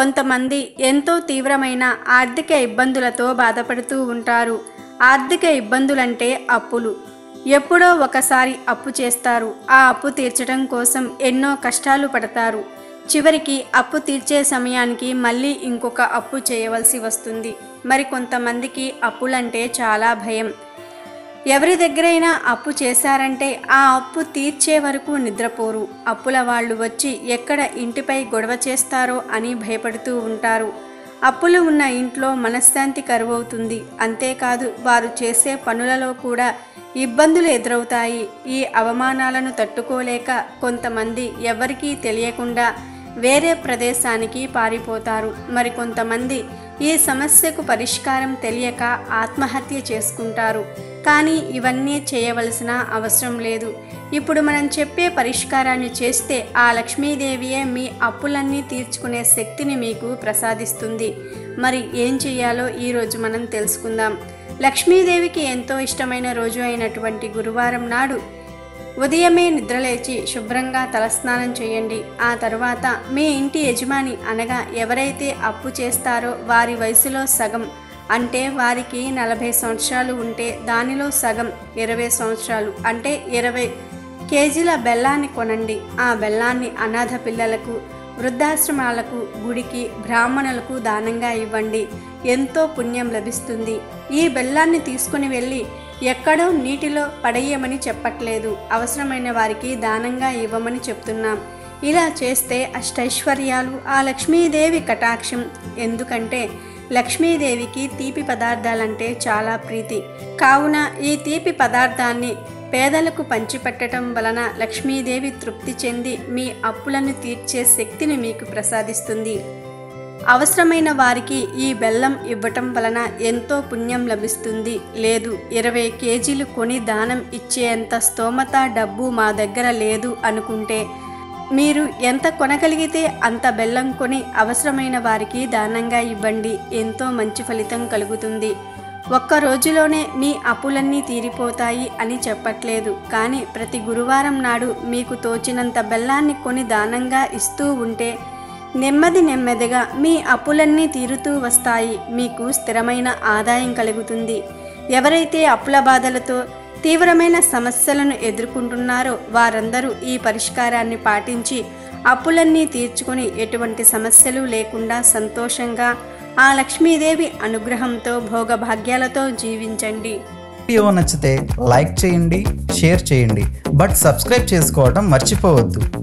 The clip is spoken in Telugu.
కొంతమంది ఎంతో తీవ్రమైన ఆర్థిక ఇబ్బందులతో బాధపడుతూ ఉంటారు ఆర్థిక ఇబ్బందులంటే అప్పులు ఎప్పుడో ఒకసారి అప్పు చేస్తారు ఆ అప్పు తీర్చడం కోసం ఎన్నో కష్టాలు పడతారు చివరికి అప్పు తీర్చే సమయానికి మళ్ళీ ఇంకొక అప్పు చేయవలసి వస్తుంది మరి కొంతమందికి అప్పులంటే చాలా భయం ఎవరి దగ్గరైనా అప్పు చేశారంటే ఆ అప్పు తీర్చే వరకు నిద్రపోరు అప్పుల వాళ్ళు వచ్చి ఎక్కడ ఇంటిపై గొడవ చేస్తారో అని భయపడుతూ ఉంటారు అప్పులు ఉన్న ఇంట్లో మనశ్శాంతి కరువవుతుంది అంతేకాదు వారు చేసే పనులలో కూడా ఇబ్బందులు ఎదురవుతాయి ఈ అవమానాలను తట్టుకోలేక కొంతమంది ఎవరికీ తెలియకుండా వేరే ప్రదేశానికి పారిపోతారు మరికొంతమంది ఈ సమస్యకు పరిష్కారం తెలియక ఆత్మహత్య చేసుకుంటారు కానీ ఇవన్నీ చేయవలసిన అవసరం లేదు ఇప్పుడు మనం చెప్పే పరిష్కారాన్ని చేస్తే ఆ లక్ష్మీదేవియే మీ అప్పులన్నీ తీర్చుకునే శక్తిని మీకు ప్రసాదిస్తుంది మరి ఏం చేయాలో ఈరోజు మనం తెలుసుకుందాం లక్ష్మీదేవికి ఎంతో ఇష్టమైన రోజు అయినటువంటి గురువారం నాడు ఉదయమే నిద్రలేచి శుభ్రంగా తలస్నానం చేయండి ఆ తర్వాత మీ ఇంటి యజమాని అనగా ఎవరైతే అప్పు చేస్తారో వారి వయసులో సగం అంటే వారికి నలభై సంవత్సరాలు ఉంటే దానిలో సగం ఇరవై సంవత్సరాలు అంటే ఇరవై కేజీల బెల్లాన్ని కొనండి ఆ బెల్లాన్ని అనాథ పిల్లలకు వృద్ధాశ్రమాలకు గుడికి బ్రాహ్మణులకు దానంగా ఇవ్వండి ఎంతో పుణ్యం లభిస్తుంది ఈ బెల్లాన్ని తీసుకుని వెళ్ళి ఎక్కడో నీటిలో పడేయమని చెప్పట్లేదు అవసరమైన వారికి దానంగా ఇవ్వమని చెప్తున్నాం ఇలా చేస్తే అష్టైశ్వర్యాలు ఆ లక్ష్మీదేవి కటాక్షం ఎందుకంటే లక్ష్మీదేవికి తీపి పదార్థాలంటే చాలా ప్రీతి కావున ఈ తీపి పదార్థాన్ని పేదలకు పంచిపెట్టడం వలన లక్ష్మీదేవి తృప్తి చెంది మీ అప్పులను తీర్చే శక్తిని మీకు ప్రసాదిస్తుంది అవసరమైన వారికి ఈ బెల్లం ఇవ్వటం వలన ఎంతో పుణ్యం లభిస్తుంది లేదు ఇరవై కేజీలు కొని దానం ఇచ్చేంత స్తోమత డబ్బు మా దగ్గర లేదు అనుకుంటే మీరు ఎంత కొనగలిగితే అంత బెల్లం కొని అవసరమైన వారికి దానంగా ఇవ్వండి ఎంతో మంచి ఫలితం కలుగుతుంది ఒక్క రోజులోనే మీ అప్పులన్నీ తీరిపోతాయి అని చెప్పట్లేదు కానీ ప్రతి గురువారం నాడు మీకు తోచినంత బెల్లాన్ని కొని దానంగా ఇస్తూ ఉంటే నెమ్మది నెమ్మదిగా మీ అప్పులన్నీ తీరుతూ వస్తాయి మీకు స్థిరమైన ఆదాయం కలుగుతుంది ఎవరైతే అప్పుల బాధలతో తీవ్రమైన సమస్యలను ఎదుర్కొంటున్నారో వారందరూ ఈ పరిష్కారాన్ని పాటించి అప్పులన్నీ తీర్చుకొని ఎటువంటి సమస్యలు లేకుండా సంతోషంగా ఆ లక్ష్మీదేవి అనుగ్రహంతో భోగభాగ్యాలతో జీవించండి వీడియో నచ్చితే లైక్ చేయండి షేర్ చేయండి బట్ సబ్స్క్రైబ్ చేసుకోవడం మర్చిపోవద్దు